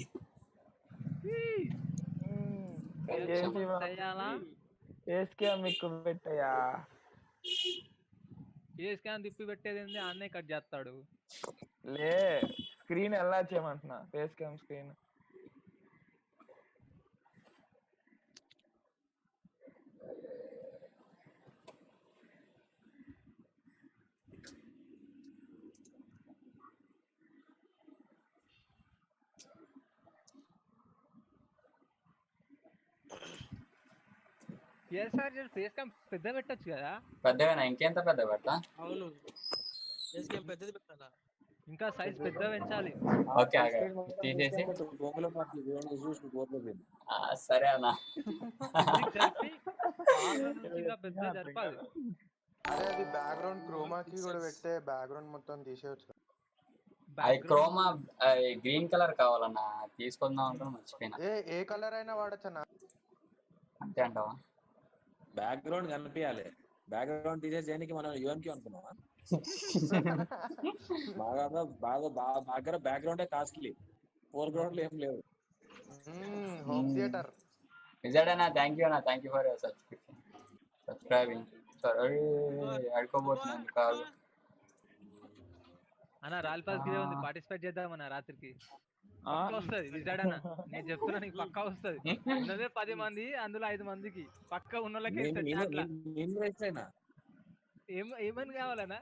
ఏంటి చెయ్యాలా? ఫేస్ కేమ్ ఎక్కువ పెట్టయ్యా ఏ స్కాన్ తిప్పి పెట్టేది ఏంది అన్నే కట్ చేస్తాడు లే స్క్రీన్ ఎలా చేయమంటున్నా face cam screen PSR face cam పెద్ద పెట్టొచ్చు కదా పెద్దగా ఇంకెంత పెద్ద పెట్టా అవును ఎస్కేం పెద్దది పెట్టాలా ఇంకా సైజ్ పెద్ద పెంచాలి ఓకే ఆగా తీసేసి బొమ్మల పార్టీ చూసి కోరుకోలేదు ఆ, సరే అన్న జరిపి కార్నర్ నుంచి ఇంకా పెద్ద జరపాలి అరే అది బ్యాక్గ్రౌండ్ క్రోమాకి కూడా పెడితే బ్యాక్గ్రౌండ్ మొత్తం తీసేయచ్చు అది క్రోమా గ్రీన్ కలర్ కావాలన్నా తీసుకుందాం అనుకుని మర్చిపోయినా ఏ ఏ కలర్ అయినా వాడచ్చన్నా అంతే అంటావా బ్యాక్గ్రౌండ్ కనిపించాలి బ్యాక్గ్రౌండ్ తీసేసి చేయడానికి మనం యువన్కి అనుకున్నావా బాగా బాగా బాగా బాగా బ్యాక్గ్రౌండ్ కాస్ట్లీ ఫోర్ గ్రౌండ్ ఏం లేవు హోమ్ థియేటర్ నిజాడేనా థ్యాంక్ యూ అన్న thank you for your subscription subscribing sorry అడుకోబోతున్నాను కాదు అన్న రాయల్ పాస్ గిరే ఉంది పార్టిసిపేట్ చేద్దామన్న రాత్రికి పక్కా వస్తుంది విజాడ్ అన్న నేను చెప్తున్నా నీకు పక్కా వస్తుంది ఉన్నదే పది మంది అందులో ఐదు మందికి పక్క ఉన్న వాళ్ళకే నేను ఇస్తాడు నేను- అట్లా నేను- నేను వేస్ట్ అయినా ఏం ఏమని కావాలన్నా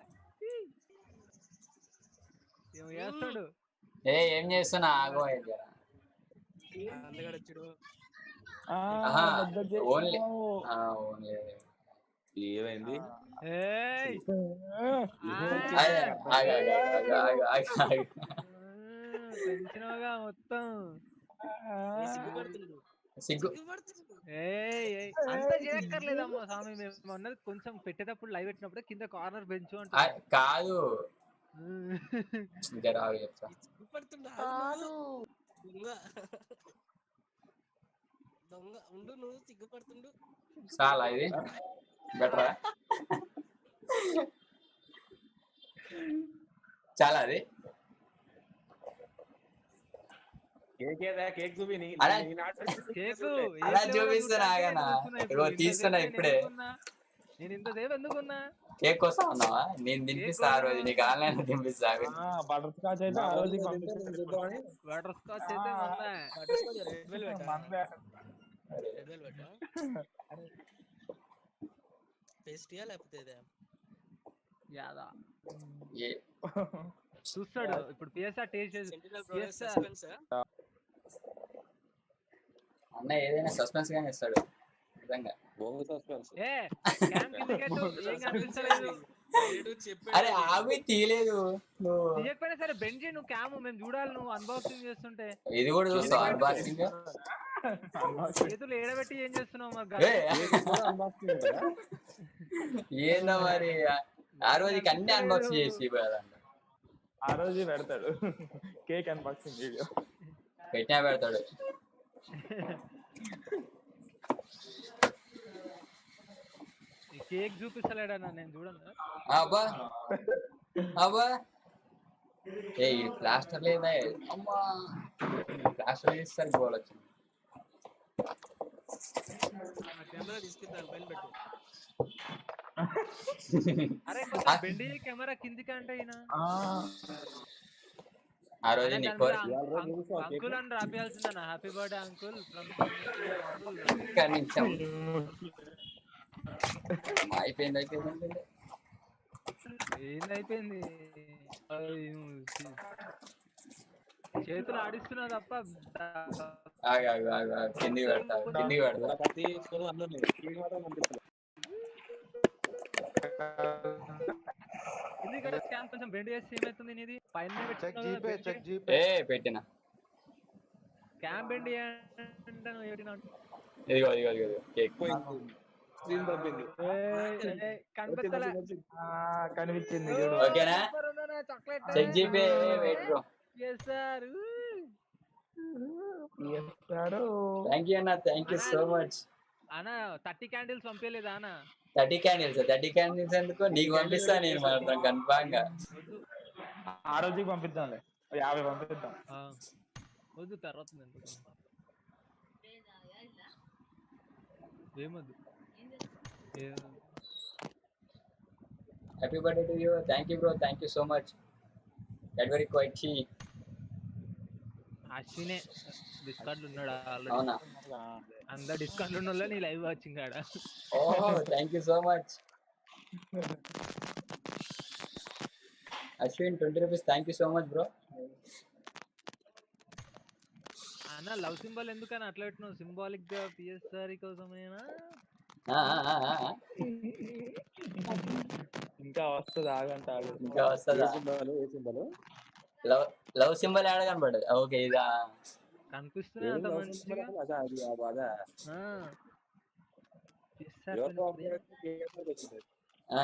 ఏం చేస్తాడు ఏ ఏం చేస్తున్నా ఆగో అయితే అందగాడు వచ్చాడు ఓన్లీ ఓన్లీ ఏమైంది ఏయ్ పెంచినవుగా మొత్తం సిగ్గుపడుతున్నాడు సిగ్గు సిగ్గుపడుతున్నాడు ఏయ్ ఏయ్, అంత చేయక్కర్లేదమ్మా స్వామి మేము అన్నది కొంచెం పెట్టేటప్పుడు లైవ్ పెట్టినప్పుడు కింద కార్నర్ బెంచ్ ఆ, అంటే కాదు జర ఆగు చెప్తా సిగ్గుపడుతున్నాడు దొంగ దొంగ ఉండు నువ్వు సిగ్గుపడుతుండు చాలా ఇది బెటరా చాలా అది కేక్ ఏదా కేక్ చూపి నీ- అలా- నీ నాటు- కేకు అలా చూపిస్తున్నా ఆగనా ఇగో తీస్తున్నా ఇప్పుడే నేను ఇంతసేపు ఎందుకున్నా కేక్ కోసం అన్నావా నేను తినిపిస్తా ఆ రోజు నీకు ఆన్లైన్ తినిపిస్తా ఆగు. బటర్ స్కాచ్ అయితే నా ఆ రోజు రోజు చూద్దామని చూద్దామని వాటర్ స్కాచ్ అయితే మొన్న రెడ్ వెల్వెట్ రెడ్ వెల్వెట్ పేస్ట్రియా లేకపోతే ఇదే యాదా ఏ చూస్తాడు ఇప్పుడు పిఎస్ఆర్ టేస్ట్ చేసి సెంటినల్ Yes, sir. సస్పెన్స్ అన్న ఏదైనా సస్పెన్స్ గానే ఇస్తాడు నిజంగా బొంగు సస్పెన్స్ ఏ క్యామ్ కిందకెట్టు ఏం కనిపిస్తలేదు అరే ఆవి తీయలేదు నువ్వు తీయకపోయినా సరే బెంజీ నువ్వు క్యామ్ మేము చూడాలి నువ్వు అన్బాక్సింగ్ చేస్తుంటే ఇది కూడా చూస్తావు అన్బాక్సింగ్ చేతులు ఏడబెట్టి ఏం చేస్తున్నావు మరి ఏ, ఏందో మరి ఆ రోజుకి అన్ని అన్బాక్స్ చేసి పోయాదంట ఆ రోజు పెడతాడు కేక్ అన్బాక్సింగ్ వీడియో పెట్టినా పెడతాడు ఈ కేక్ చూపిస్తలేడన్నా నేను చూడను అబ్బా అబ్బా ఏ ఈ ప్లాస్టర్ లేదా అమ్మా ప్లాస్టర్ ఇస్తారు గోల్ వచ్చింది కెమెరా తీసుకెళ్తాను పైన పెట్టు అరే ఆ- బెండి కెమెరా కిందికి అంటే ఈయన ఆ రోజు నీ కోరి అంకుల్ అని రాపియాల్సిందన్న హ్యాపీ బర్త్డే అంకుల్ ఫ్రమ్ ఒక్క నిమిషం అయిపోయింది అయిపోయింది ఏందైపోయింది అయ్యో, చి- చేతులు ఆడిస్తున్నా తప్ప ఆగు ఆగు ఆగు ఆగు. కిందికి పెడతా కిందికి పెడతా ప్రతి స్కూల్ అందులో ఈ మాత్రం పంపిస్తారు ఎందుకంటే స్కామ్ కొంచెం బెండ్ చేసి ఏమైతుంది నీది పైన చెక్ జీపే చెక్ జీపే ఏ పెట్టిన క్యామ్ బెండ్ అంటే నువ్వు ఏడినా ఇదిగో ఇదిగో ఇదిగో ఇదిగో. కేక్ స్క్రీన్ పంపింది కనిపిస్తలే కనిపించింది చూడు ఓకేనా chocolate check GPay wait bro చేస్తారు చేస్తాడు థ్యాంక్ యూ అన్న థ్యాంక్ యూ సో మచ్ అన్న థర్టీ క్యాండిల్స్ పంపించలేదా అన్న థర్టీ క్యాండిల్స్ థర్టీ క్యాండిల్స్ ఎందుకు నీకు పంపిస్తా నేను మాత్రం కన్ఫామ్ గా వద్దు ఆ రోజుకి పంపిద్దాంలే ఓ యాభై పంపిద్దాం ఆ, వద్దు తర్వాత నేను పంపిస్తా. ఏమొద్దు ఏ- happy birthday to you thank you bro thank you so much very quiet చీ అశ్వినే డిస్కౌంట్లు ఉన్నాడు ఆల్రెడీ అవునా అందరు డిస్కౌంట్లు ఉన్న వాళ్ళే నీ లైవ్ వాచింగ్ ఆడ ఓహో thank you so much Ashwin twenty rupees thank you so much bro అన్న లవ్ సింబల్ ఎందుకని అట్లా పెట్టినావు సింబాలిక్ గా పిఎస్ఆర్ కోసమేనా ఇంకా వస్తుంది ఆగంట ఆగు ఇంకా వస్తుందా ఏ సింబల్ లవ్ లవ్ సింబల్ ఆడ కనపడదు ఓకే ఇదా కనిపిస్తున్నా అంత మంచిగా అదా అది ఆ బాధ ఆ. PSR ఎవరితో కొంచెం అప్పుడు కేక్ వచ్చింది ఆ?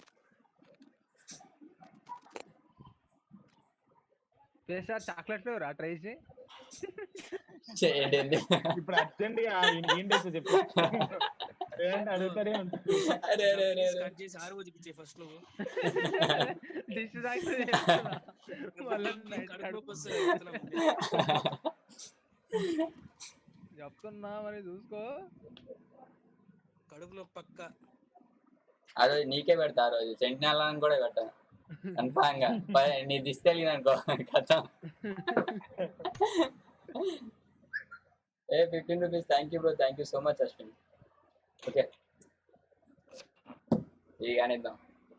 పిఎస్ఆర్ చాక్లెట్ ఫ్లేవర్ ట్రై చేయి చే- ఏంటి ఏంటి? ఇప్పుడు అర్జెంట్ గా ఏంటి చెప్పు ఏంటి అడుగుతాడే ఉంటుంది అరే అరే అరే అరే. కట్ చేసి ఆరు చూపించే ఫస్ట్ నువ్వు డిష్ తాగితే మళ్ళీ night కడుపు కడుపు వస్తుంది చేతుల ముందే. చెప్తున్నా మరి చూసుకో కడుపులో పక్క ఆ రోజు నీకే పెడతా ఆ రోజు సెంటినల్ కూడా పెట్టాను కన్ఫామ్ గా ప- నీ దిష్టి తెలియదు అనుకో కథం ఏ fifteen rupees thank you bro thank you so much Ashwin okay ఇది కానిద్దాం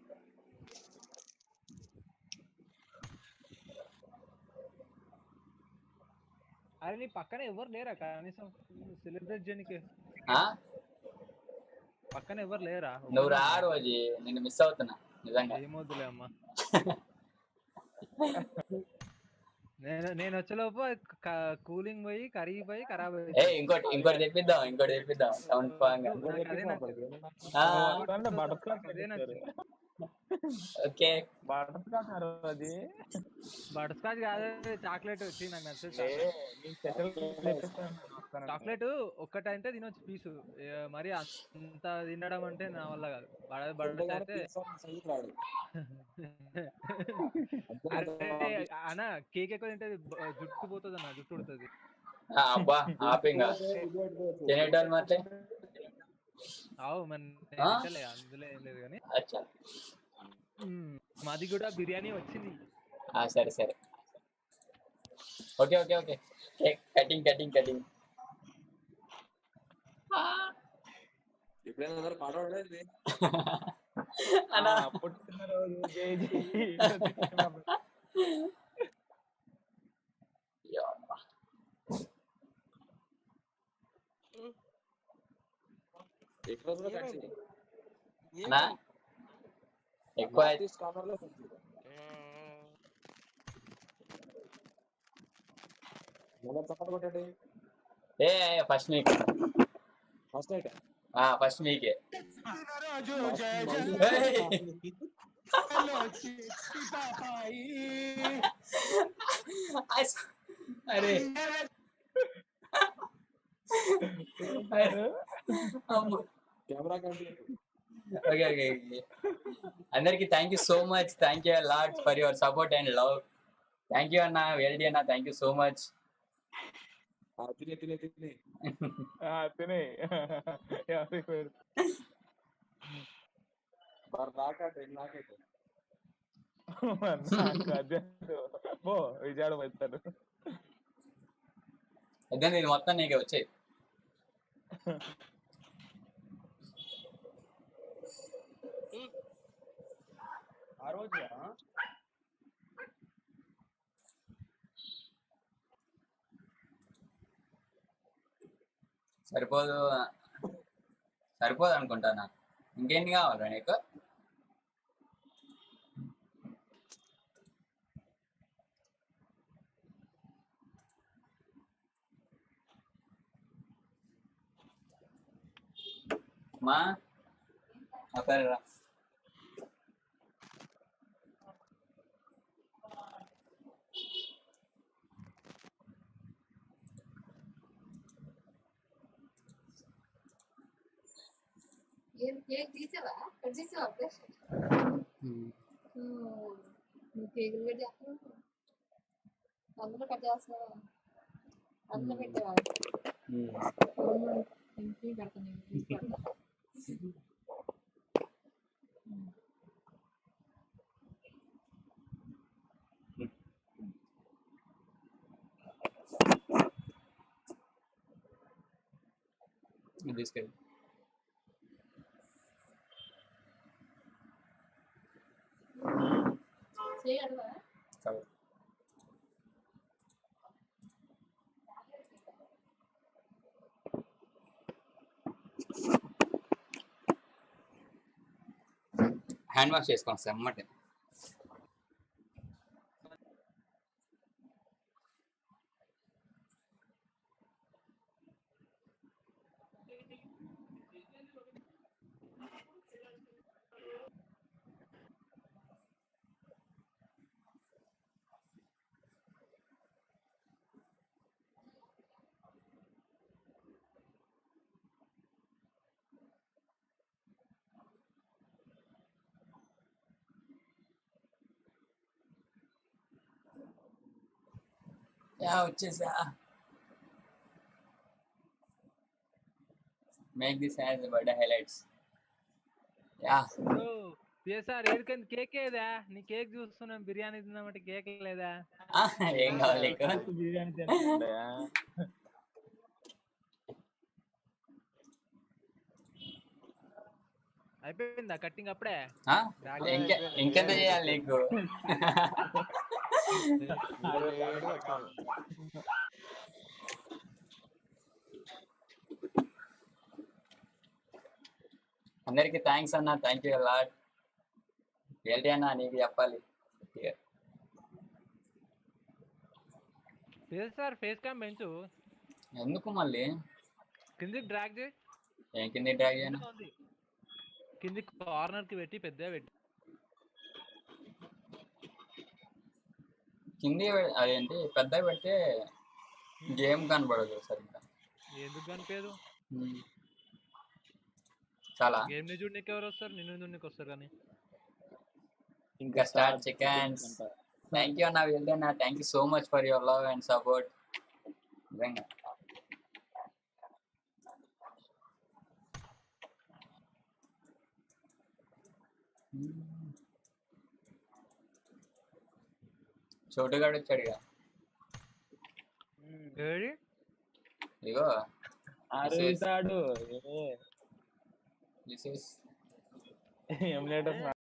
అరే నీ పక్కన ఎవరు లేరా కనీసం సెలబ్రేట్ చేయడానికి ఆ? పక్కన ఎవరు లేరా నువ్వు రా రోజు నిన్ను మిస్ అవుతున్నా నిజంగా ఏమొద్దులే అమ్మా నేను నేను వచ్చేలోపు కూలింగ్ పోయి కరిగిపోయి ఖరాబ్ ఏ అయిపోయి ఇంకోటి ఇంకోటి తెప్పిద్దాం ఇంకోటి తెప్పిద్దాం కన్ఫామ్ గా నాకు అదే నచ్చదు. ఆ, బటర్ స్కాచ్ అదే నచ్చదు. ఓకే బటర్ స్కాచ్ ఆ రోజు అది బటర్ స్కాచ్ కాదు చాక్లెట్ వచ్చి నాకు నచ్చదు ఏ, నీ స్పెషల్ వస్తాను చాక్లెట్ ఒక్కటంటే తినొచ్చు పీసు మరి అంత తినడం అంటే నా వల్ల కాదు బడ బటర్ అయితే రాడు అరే అన్న కేక్ ఎక్కువ తింటే బ- జుట్టు పోతుంది అన్న జుట్టు ఉడుతుంది ఆ, అబ్బా ఆపింగా తినేటోళ్ళు మాత్రం అవు మన ఆ? అందులో ఏం లేదు కానీ అచ్చా మ్మ్. మాది కూడా బిర్యానీ వచ్చింది ఆ, సరే సరే okay okay okay cake cutting cutting cutting ఎప్పుడైనా అందరూ పాట పాడలేదు అన్నా పుట్టినరోజు జై జై అయ్యో అబ్బా. ఎక్కడ కూడా కట్ చేయి. అన్నా ఎక్కువ నార్త్ ఈస్ట్ కార్నర్ లో కట్ చేయి. మొదటి చప్పట కొట్టండి ఏ ఫస్ట్ నీకు ఫస్ట్ నైట్ ఫస్ట్ నీకే అరే కెమెరా కంటే ఓకే ఓకే అందరికి thank you so much thank you lot for your support and love thank you అన్న వెల్డీ అన్న థ్యాంక్ యూ సో మచ్ తినే తినే తినే ఆ, తినే ఎవరికి పెడతా? మరి నాకంటే నాకైతే నాకు అదే ఓ విజయాడు పెడతాడు అదే ఇది మొత్తం నీకే వచ్చాయి ఆ రోజు సరిపోదు సరిపోదు అనుకుంటానా ఇంకేంటి కావాలా నీకు మా ఒకసారి రా ఏం కేక్ తీసావా కట్ చేసావా అప్పుడే ఓ, నువ్వు కేకులు కట్ చేస్తున్నావు అందులో కట్ చేస్తున్నావా అందులో పెట్టావా అవును, ఇంటికి పెడతాను ఇంటికి పెడతా ఇది తీసుకెళ్ళి చేయగలవా చాలు. హ్యాండ్ వాష్ చేసుకోండి సార్ అమ్మటే యా వచ్చేసా make this as birthday highlights yeah PSR ఏడికైంది కేక్ ఏదా నీ కేక్ చూస్తున్నాం బిర్యానీ తిందామంటే కేక్ లేదా ఏం కావాలి నీకు బిర్యానీ తింటుండే. అయిపోయిందా కట్టింగ్ అప్పుడే ఆ? ఇంకే ఇంకెంత చేయాలి నీకు అందరికి థ్యాంక్స్ అన్న థ్యాంక్ యూ లాట్ ఏంటి అన్న నీకు చెప్పాలి పిఎస్ఆర్ ఫేస్ క్యామ్ పెంచు ఎందుకు మళ్ళీ కిందికి డ్రాగ్ చేయి ఏం కింద డ్రాగ్ చేయను ఉంది. కింది కార్నర్ కి పెట్టి పెద్దగా పెట్టి కింది పె- అదేంటి పెద్ద పెడితే గేమ్ కనబడదు సరిగ్గా ఎందుకు కనిపించదు ఉమ్. చాలా గేమ్ ని చూడడానికి ఎవరు వస్తారు నిన్ను చూడడానికి వస్తారు కానీ ఇంకా స్టార్ట్ చికెన్స్ థ్యాంక్ యూ అన్న వెళ్తే అన్న thank you so much for your love and support నిజంగా చోటుగాడు వచ్చాడుగా ఏడి ఇగో అరుస్తాడు దిస్ ఇస్ ఎమ్యులేటర్